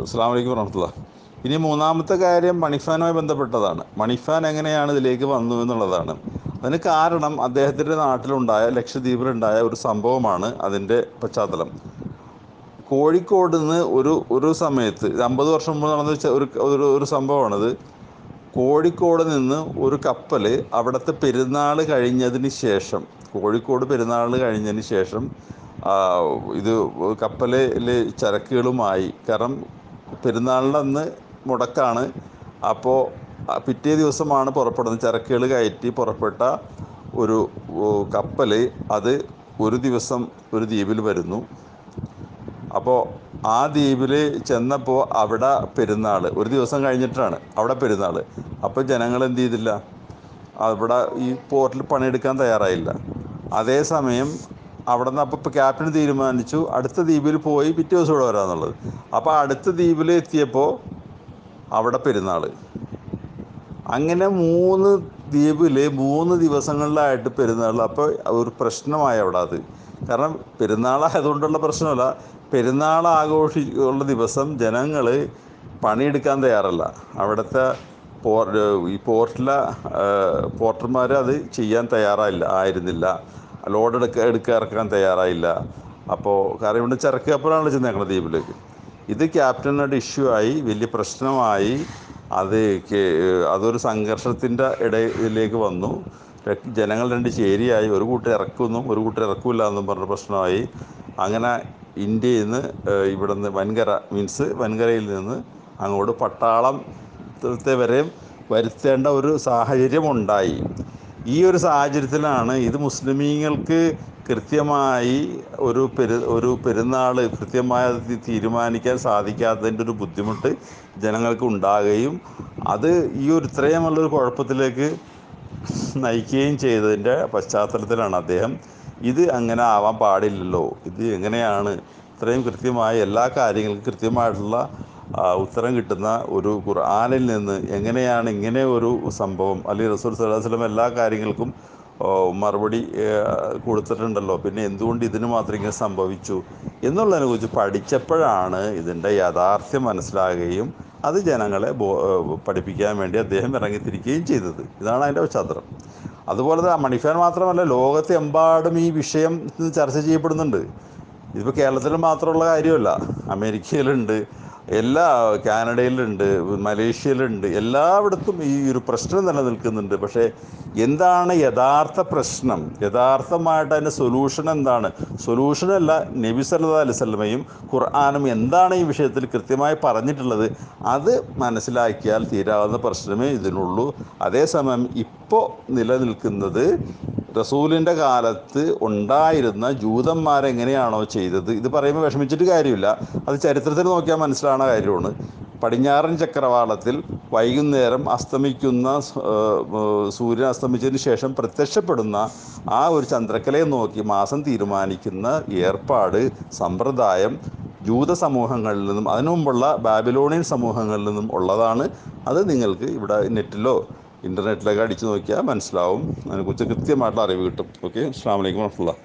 അസ്സാം വലൈക്കും വറഹമത്തുള്ള ഇനി മൂന്നാമത്തെ കാര്യം മണിഫാനുമായി ബന്ധപ്പെട്ടതാണ് മണിഫാൻ എങ്ങനെയാണ് ഇതിലേക്ക് വന്നു എന്നുള്ളതാണ് അതിന് കാരണം അദ്ദേഹത്തിൻ്റെ നാട്ടിലുണ്ടായ ലക്ഷദ്വീപിലുണ്ടായ ഒരു സംഭവമാണ് അതിൻ്റെ പശ്ചാത്തലം കോഴിക്കോട് നിന്ന് ഒരു ഒരു സമയത്ത് ഇത് അമ്പത് വർഷം മുമ്പ് നടന്ന ചെ- ഒരു ഒരു ഒരു സംഭവമാണത് കോഴിക്കോട് നിന്ന് ഒരു കപ്പൽ അവിടുത്തെ പെരുന്നാൾ കഴിഞ്ഞതിന് ശേഷം കോഴിക്കോട് പെരുന്നാൾ കഴിഞ്ഞതിന് ശേഷം ആ, ഇത് കപ്പലിൽ ചരക്കുകളുമായി കാരണം പെരുന്നാളിൻ്റെ അന്ന് മുടക്കാണ് അപ്പോൾ പിറ്റേ ദിവസമാണ് പുറപ്പെടുന്നത് ചരക്കുകൾ കയറ്റി പുറപ്പെട്ട ഒരു കപ്പൽ അത് ഒരു ദിവസം ഒരു ദ്വീപിൽ വരുന്നു അപ്പോൾ ആ ദ്വീപിൽ ചെന്നപ്പോൾ അവിടെ പെരുന്നാൾ ഒരു ദിവസം കഴിഞ്ഞിട്ടാണ് അവിടെ പെരുന്നാൾ അപ്പോൾ ജനങ്ങൾ എന്ത് ചെയ്തില്ല അവിടെ ഈ പോർട്ടിൽ പണിയെടുക്കാൻ തയ്യാറായില്ല അതേസമയം അവിടെ നിന്ന് അപ്പോൾ ക്യാപ്റ്റൻ തീരുമാനിച്ചു അടുത്ത ദ്വീപിൽ പോയി പിറ്റേ ദിവസം ഇവിടെ വരാമെന്നുള്ളത് അപ്പോൾ അടുത്ത ദ്വീപിൽ എത്തിയപ്പോൾ അവിടെ പെരുന്നാൾ അങ്ങനെ മൂന്ന് ദ്വീപിൽ മൂന്ന് ദിവസങ്ങളിലായിട്ട് പെരുന്നാൾ അപ്പോൾ ഒരു പ്രശ്നമായി അവിടെ അത് കാരണം പെരുന്നാളായതുകൊണ്ടുള്ള പ്രശ്നമല്ല പെരുന്നാൾ ആഘോഷിക്കുന്ന ദിവസം ജനങ്ങൾ പണിയെടുക്കാൻ തയ്യാറല്ല അവിടുത്തെ പോർ ഈ പോർട്ടിലെ പോർട്ടർമാർ അത് ചെയ്യാൻ തയ്യാറായില്ല ആയിരുന്നില്ല ലോഡ് എടുക്ക എടുക്കുക ഇറക്കാൻ തയ്യാറായില്ല അപ്പോൾ കാരണം ഇവിടെ ചരക്ക് കപ്പലാണ് ചെന്നേക്കുന്നത് ദ്വീപിലേക്ക് ഇത് ക്യാപ്റ്റനായിട്ട് ഇഷ്യൂ ആയി വലിയ പ്രശ്നമായി അത് കേ- അതൊരു സംഘർഷത്തിൻ്റെ ഇടയിലേക്ക് വന്നു ര- ജനങ്ങൾ രണ്ട് ചേരിയായി ഒരു കൂട്ടർ ഇറക്കുന്നു ഒരു കൂട്ടർ ഇറക്കില്ല എന്നും പറഞ്ഞ പ്രശ്നമായി അങ്ങനെ ഇന്ത്യയിൽ നിന്ന് ഏഹ്, ഇവിടെ നിന്ന് വൻകര മീൻസ് വൻകരയിൽ നിന്ന് അങ്ങോട്ട് പട്ടാളം ത്തെ വരെയും വരുത്തേണ്ട ഒരു സാഹചര്യം ഉണ്ടായി ഈ ഒരു സാഹചര്യത്തിലാണ് ഇത് മുസ്ലിമീങ്ങൾക്ക് കൃത്യമായി ഒരു പെരു ഒരു പെരുന്നാൾ കൃത്യമായി അത് തീരുമാനിക്കാൻ സാധിക്കാത്തതിൻ്റെ ഒരു ബുദ്ധിമുട്ട് ജനങ്ങൾക്ക് ഉണ്ടാകുകയും അത് ഈ ഒരു ഇത്രയുമുള്ളൊരു കുഴപ്പത്തിലേക്ക് നയിക്കുകയും ചെയ്തതിൻ്റെ പശ്ചാത്തലത്തിലാണ് അദ്ദേഹം ഇത് അങ്ങനെ ആവാൻ പാടില്ലല്ലോ ഇത് എങ്ങനെയാണ് ഇത്രയും കൃത്യമായി എല്ലാ കാര്യങ്ങൾക്കും കൃത്യമായിട്ടുള്ള ആ, ഉത്തരം കിട്ടുന്ന ഒരു ഖുർആനിൽ നിന്ന് എങ്ങനെയാണ് ഇങ്ങനെ ഒരു സംഭവം അല്ലെങ്കിൽ റസൂൽ സല്ലല്ലാഹു അലൈഹി വസല്ലം എല്ലാ കാര്യങ്ങൾക്കും ഓ, മറുപടി ഏ, കൊടുത്തിട്ടുണ്ടല്ലോ പിന്നെ എന്തുകൊണ്ട് ഇതിന് മാത്രം ഇങ്ങനെ സംഭവിച്ചു എന്നുള്ളതിനെ കുറിച്ച് പഠിച്ചപ്പോഴാണ് ഇതിൻ്റെ യാഥാർത്ഥ്യം മനസ്സിലാകുകയും അത് ജനങ്ങളെ ബോ ഏ, പഠിപ്പിക്കാൻ വേണ്ടി അദ്ദേഹം ഇറങ്ങിത്തിരിക്കുകയും ചെയ്തത് ഇതാണ് അതിൻ്റെ പശ്ചാത്തലം അതുപോലെ തന്നെ മണിഫാൻ മാത്രമല്ല ലോകത്തെമ്പാടും ഈ വിഷയം ചർച്ച ചെയ്യപ്പെടുന്നുണ്ട് ഇതിപ്പോൾ കേരളത്തിൽ മാത്രമുള്ള കാര്യമല്ല അമേരിക്കയിലുണ്ട് എല്ലാ കാനഡയിലുണ്ട് മലേഷ്യയിലുണ്ട് എല്ലായിടത്തും ഈ ഒരു പ്രശ്നം നിലനിൽക്കുന്നുണ്ട് പക്ഷേ എന്താണ് യഥാർത്ഥ പ്രശ്നം യഥാർത്ഥമായിട്ട് അതിൻ്റെ സൊല്യൂഷൻ എന്താണ് സൊല്യൂഷനല്ല നബി സല്ലല്ലാഹു അലൈഹി വസല്ലമയും ഖുർആാനും എന്താണ് ഈ വിഷയത്തിൽ കൃത്യമായി പറഞ്ഞിട്ടുള്ളത് അത് മനസ്സിലാക്കിയാൽ തീരാവുന്ന പ്രശ്നമേ ഇതിനുള്ളൂ അതേസമയം ഇപ്പോൾ നിലനിൽക്കുന്നത് റസൂലിൻ്റെ കാലത്ത് ഉണ്ടായിരുന്ന ജൂതന്മാരെങ്ങനെയാണോ ചെയ്തത് ഇത് പറയുമ്പോൾ വിഷമിച്ചിട്ട് കാര്യമില്ല അത് ചരിത്രത്തിൽ നോക്കിയാൽ മനസ്സിലാവുന്ന കാര്യമാണ് പടിഞ്ഞാറൻ ചക്രവാളത്തിൽ വൈകുന്നേരം അസ്തമിക്കുന്ന സ്- ഏർ, ഏർ, സൂര്യൻ അസ്തമിച്ചതിന് ശേഷം പ്രത്യക്ഷപ്പെടുന്ന ആ ഒരു ചന്ദ്രക്കലയെ നോക്കി മാസം തീരുമാനിക്കുന്ന ഏർപ്പാട് സമ്പ്രദായം ജൂത സമൂഹങ്ങളിൽ നിന്നും അതിനു മുമ്പുള്ള ബാബിലോണിയൻ സമൂഹങ്ങളിൽ നിന്നും ഉള്ളതാണ് അത് നിങ്ങൾക്ക് ഇവിടെ നെറ്റിലോ ഇൻ്റർനെറ്റിലൊക്കെ അടിച്ചു നോക്കിയാൽ മനസ്സിലാവും അതിനെക്കുറിച്ച് കൃത്യമായിട്ടുള്ള അറിവ് കിട്ടും ഓക്കെ അസ്സാം വലൈക്കും വർഹമുല്ല